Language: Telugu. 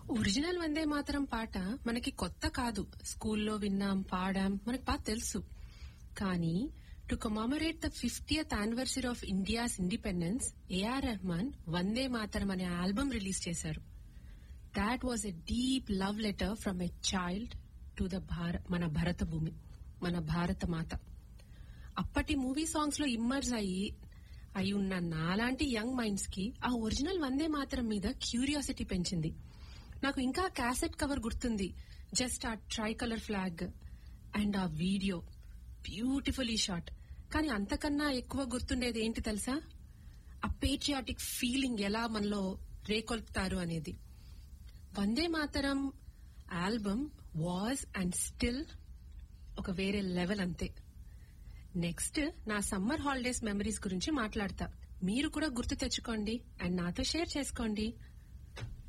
ఒరిజినల్ వందే మాత్రం పాట మనకి కొత్త కాదు స్కూల్లో విన్నాం పాడాం మనకి బాగా తెలుసు కానీ to commemorate the fiftieth anniversary of India's independence A R Rahman Vande Mataram అనే ఆల్బమ్ రిలీజ్ చేశారు that was a deep love letter from a child to the భార మన భరత భూమి మన భారత మాత అప్పటి మూవీ సాంగ్స్ లో ఇమ్మర్స్ అయ్యి అయి ఉన్న నాలాంటి యంగ్ మైండ్స్ కి ఆ ఒరిజినల్ వందే మాతరం మీద క్యూరియాసిటీ పెంచింది నాకు ఇంకా క్యాసెట్ కవర్ గుర్తుంది జస్ట్ ఆ ట్రై కలర్ ఫ్లాగ్ అండ్ ఆ వీడియో బ్యూటిఫుల్లీ షాట్ కానీ అంతకన్నా ఎక్కువ గుర్తుండేది ఏంటి తెలుసా ఆ పేట్రియాటిక్ ఫీలింగ్ ఎలా మనలో రేకొల్పుతారు అనేది Vande Mataram album was and still ఒక వేరే లెవెల్ అంతే నెక్స్ట్ నా సమ్మర్ హాలిడేస్ మెమరీస్ గురించి మాట్లాడతా మీరు కూడా గుర్తు తెచ్చుకోండి అండ్ నాతో షేర్ చేసుకోండి